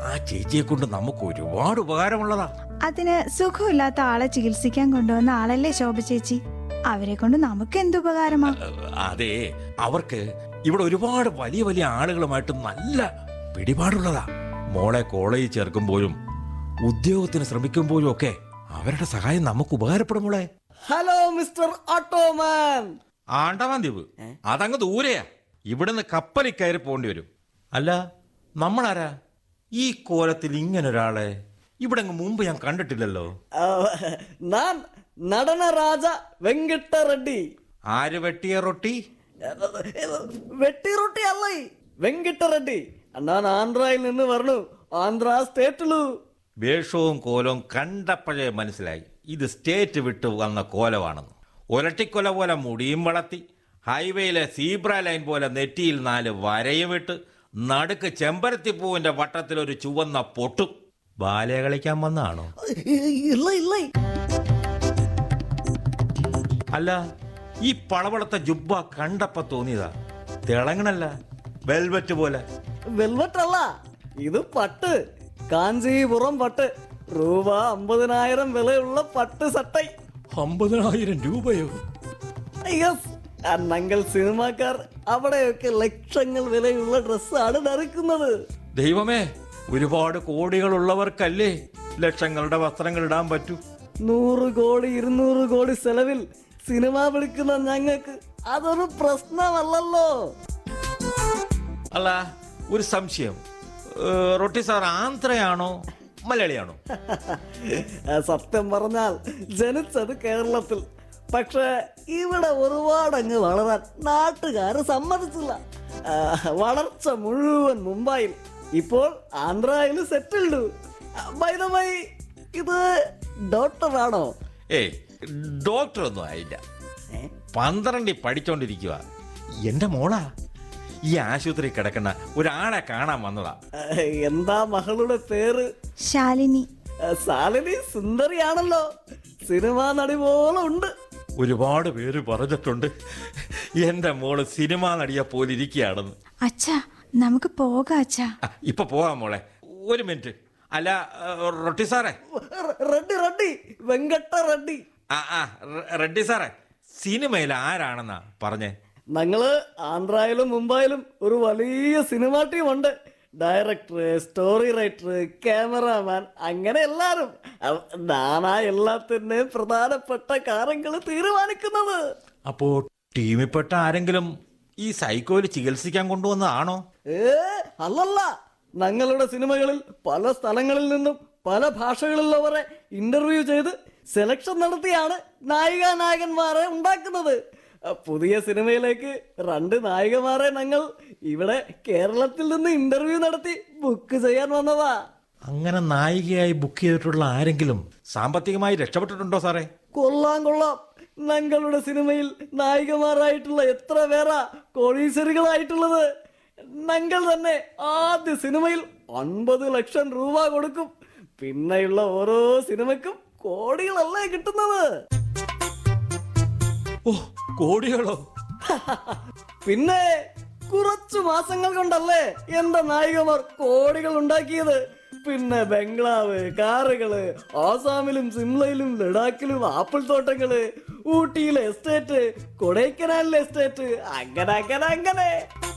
ആ ചേച്ചിയെ കൊണ്ട് നമുക്ക് ഒരുപാട് ഉപകാരമുള്ളതാ അതിന് സുഖമില്ലാത്ത ആളെ ചികിത്സിക്കാൻ കൊണ്ടുവന്ന ആളല്ലേ ശോഭ ചേച്ചി അവരെ കൊണ്ട് നമുക്ക് എന്ത് ഉപകാരമാ അതെ അവർക്ക് ഇവിടെ ഒരുപാട് വലിയ വലിയ ആളുകളുമായിട്ട് നല്ല പിടിപാടുള്ളതാ മോളെ കോളേജിൽ ചേർക്കുമ്പോഴും ഉദ്യോഗത്തിന് ശ്രമിക്കുമ്പോഴും ഒക്കെ അവരുടെ സഹായം നമുക്ക് ഉപകാരപ്പെടും മോളെ ഹലോ മിസ്റ്റർ ഓട്ടോമാൻ ആണ്ടവാൻ ദ്വീപ് അതങ്ങ് ദൂരെയാ ഇവിടുന്ന് കപ്പലിൽ കയറി പോണ്ടി വരും അല്ല നമ്മളാരാ ഈ കോലത്തിൽ ഇങ്ങനെ ഒരാളെ ഇവിടെ അങ്ങ് മുമ്പ് ഞാൻ കണ്ടിട്ടില്ലല്ലോ നാൻ നടനരാജ വെങ്കിട്ട റെഡ്ഡി ആര് വെട്ടിയ റൊട്ടി വെട്ടി റൊട്ടി അല്ല വെങ്കിട്ട റെഡ്ഡി ഞാൻ ആന്ധ്രയിൽ നിന്ന് വരണു ആന്ധ്ര സ്റ്റേറ്റിലു വേഷവും കോലവും കണ്ടപ്പോഴേ മനസ്സിലായി ഇത് സ്റ്റേറ്റ് വിട്ട് വന്ന കോലമാണെന്ന് ഒരട്ടിക്കൊല പോലെ മുടിയും വളർത്തി ഹൈവേയിലെ സീബ്ര ലൈൻ പോലെ നെറ്റിയിൽ നാല് വരയും ഇട്ട് നടുക്ക് ചെമ്പരത്തി പൂവിന്റെ വട്ടത്തിൽ ഒരു ചുവന്ന പൊട്ടും ബാലയെ കളിക്കാൻ വന്നാണോ ഇല്ല ഇല്ല അല്ല ഈ പളവളത്തെ ജുബ്ബ കണ്ടപ്പോ തോന്നിയതാ തിളങ്ങണല്ല വെൽവെറ്റ് പോലെ വെൽവെറ്റ് അല്ല ഇത് പട്ട് കാഞ്ചീപുരം പട്ട് രൂപ അമ്പതിനായിരം വിലയുള്ള പട്ട് സട്ടൈ അമ്പതിനായിരം രൂപയോ യെസ് ഞങ്ങൾ സിനിമാക്കാർ അവിടെയൊക്കെ ലക്ഷങ്ങൾ വിലയുള്ള ഡ്രസ്സാണ് ധരിക്കുന്നത് ദൈവമേ ഒരുപാട് കോടികളുള്ളവർക്കല്ലേ ലക്ഷങ്ങളുടെ വസ്ത്രങ്ങൾ ഇടാൻ പറ്റൂ നൂറ് കോടി ഇരുന്നൂറ് കോടി ചെലവിൽ സിനിമ വിളിക്കുന്ന ഞങ്ങൾക്ക് അതൊരു പ്രശ്നമല്ലല്ലോ അല്ല ഒരു സംശയം ഏ, റൊട്ടി സാർ ആന്ധ്രയാണോ മലയാളിയാണോ സത്യം പറഞ്ഞാൽ ജനിച്ചത് കേരളത്തിൽ പക്ഷേ ഇവിടെ ഒരുപാട് അങ്ങ് വളരാൻ നാട്ടുകാർ സമ്മതിച്ചില്ല ആ, വളർച്ച മുഴുവൻ മുംബൈയിൽ ഇപ്പോൾ ആന്ധ്രയിൽ സെറ്റിൽഡ് ബൈ ഇത് ഡോക്ടറാണോ ഏയ് ഡോക്ടർ ഒന്നും ആയില്ല പന്ത്രണ്ടിൽ പഠിച്ചോണ്ടിരിക്കുക എന്റെ മോളാ ഈ ആശുപത്രി കിടക്കുന്ന ഒരാളെ കാണാൻ വന്നതാ ആ, എന്താ മകളുടെ പേര് ശാലിനി ആ, ശാലിനി സുന്ദരിയാണല്ലോ സിനിമാ നടി പോലെ ഉണ്ട് ഒരുപാട് പേര് പറഞ്ഞിട്ടുണ്ട് എന്റെ മോള് സിനിമാ നടിയെ പോലെ ഇരിക്കുകയാണെന്ന് അച്ഛാ നമുക്ക് പോകാം അച്ഛാ ആ, ഇപ്പൊ പോവാം മോളെ ഒരു മിനിറ്റ് അല്ല ഏ, റൊട്ടി സാറേ റെ- റെഡ്ഡി റെഡ്ഡി വെങ്കട്ട റെഡ്ഡി ആ ആ റെ- റെഡ്ഡി സാറേ സിനിമയിൽ ആരാണെന്നാ പറഞ്ഞേ ഞങ്ങള് ആന്ധ്രയിലും മുംബൈയിലും ഒരു വലിയ സിനിമാ ടീം ഉണ്ട് ഡയറക്ടർ സ്റ്റോറി റൈറ്റർ ക്യാമറാമാൻ അങ്ങനെ എല്ലാരും അവ- ഞാനാ എല്ലാത്തിന്റെയും പ്രധാനപ്പെട്ട കാര്യങ്ങൾ തീരുമാനിക്കുന്നത് അപ്പോ ടീമിൽപ്പെട്ട ആരെങ്കിലും ഈ സൈക്കോയിൽ ചികിത്സിക്കാൻ കൊണ്ടുവന്നതാണോ ഏ അല്ലല്ല ഞങ്ങളുടെ സിനിമകളിൽ പല സ്ഥലങ്ങളിൽ നിന്നും പല ഭാഷകളിലുള്ളവരെ ഇന്റർവ്യൂ ചെയ്ത് സെലക്ഷൻ നടത്തിയാണ് നായിക നായകന്മാരെ ഉണ്ടാക്കുന്നത് അ, പുതിയ സിനിമയിലേക്ക് രണ്ട് നായികമാരെ ഞങ്ങൾ ഇവിടെ കേരളത്തിൽ നിന്ന് ഇന്റർവ്യൂ നടത്തി ബുക്ക് ചെയ്യാൻ വന്നതാ അങ്ങനെ നായികയായി ബുക്ക് ചെയ്തിട്ടുള്ള ആരെങ്കിലും സാമ്പത്തികമായി രക്ഷപ്പെട്ടിട്ടുണ്ടോ സാറേ കൊള്ളാം കൊള്ളാം ഞങ്ങളുടെ സിനിമയിൽ നായികമാരായിട്ടുള്ള എത്ര പേരാ കോടീശ്വരികളായിട്ടുള്ളത് ഞങ്ങൾ തന്നെ ആദ്യ സിനിമയിൽ അൻപത് ലക്ഷം രൂപ കൊടുക്കും പിന്നെയുള്ള ഓരോ സിനിമയ്ക്കും കോടികളല്ലേ കിട്ടുന്നത് ഓ കോടികളോ പിന്നെ കുറച്ചു മാസങ്ങൾ കൊണ്ടല്ലേ എന്റെ നായികമാർ കോടികൾ ഉണ്ടാക്കിയത് പിന്നെ ബംഗ്ലാവ് കാറുകള് ആസാമിലും സിംലയിലും ലഡാക്കിലും ആപ്പിൾ തോട്ടങ്ങള് ഊട്ടിയിലെ എസ്റ്റേറ്റ് കൊടൈക്കനാലിലെ എസ്റ്റേറ്റ് അങ്ങനെ അങ്ങനെ അങ്ങനെ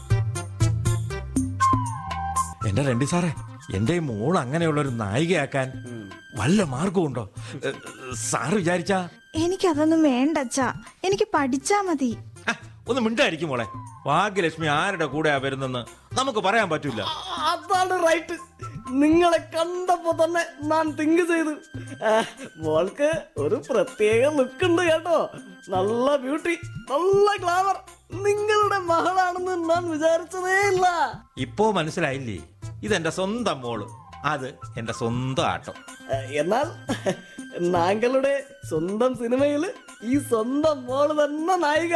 എന്റെ രണ്ടി സാറേ എന്റെ ഈ മോൾ അങ്ങനെയുള്ള ഒരു നായികയാക്കാൻ വല്ല മാർഗമുണ്ടോ ഏ, സാറ് വിചാരിച്ചാ എനിക്കതൊന്നും വേണ്ട അച്ഛാ എനിക്ക് പഠിച്ചാ മതി ആ, ഒന്ന് മിണ്ടായിരിക്കും മോളെ ഭാഗ്യലക്ഷ്മി ആരുടെ കൂടെയാ വരുന്നെന്ന് നമുക്ക് പറയാൻ പറ്റൂല അതാണ് റൈറ്റ് നിങ്ങളെ കണ്ടപ്പോ തന്നെ ഞാൻ തിങ്ക് ചെയ്തു ആ, മോൾക്ക് ഒരു പ്രത്യേക ലുക്ക് ഉണ്ട് കേട്ടോ നല്ല ബ്യൂട്ടി നല്ല ഗ്ലാമർ നിങ്ങളുടെ മകളാണെന്ന് ഞാൻ വിചാരിച്ചതേ ഇല്ല ഇപ്പോ മനസ്സിലായില്ലേ ഇതെന്റെ സ്വന്തം മോള് അത് എന്റെ സ്വന്തം ആട്ടം ആ, എന്നാൽ താങ്കളുടെ സ്വന്തം സിനിമയിൽ ഈ സ്വന്തം മോള് തന്നെ നായിക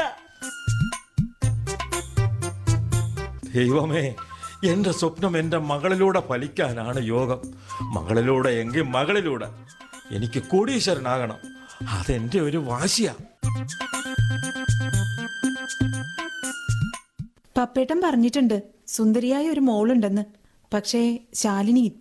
ദൈവമേ എന്റെ സ്വപ്നം എന്റെ മകളിലൂടെ ഫലിക്കാനാണ് യോഗം മകളിലൂടെ എങ്കിൽ മകളിലൂടെ എനിക്ക് കോടീശ്വരനാകണം അതെന്റെ ഒരു വാശിയാ പപ്പേട്ടൻ പറഞ്ഞിട്ടുണ്ട് സുന്ദരിയായ ഒരു മോളുണ്ടെന്ന് പക്ഷേ ശാലിനി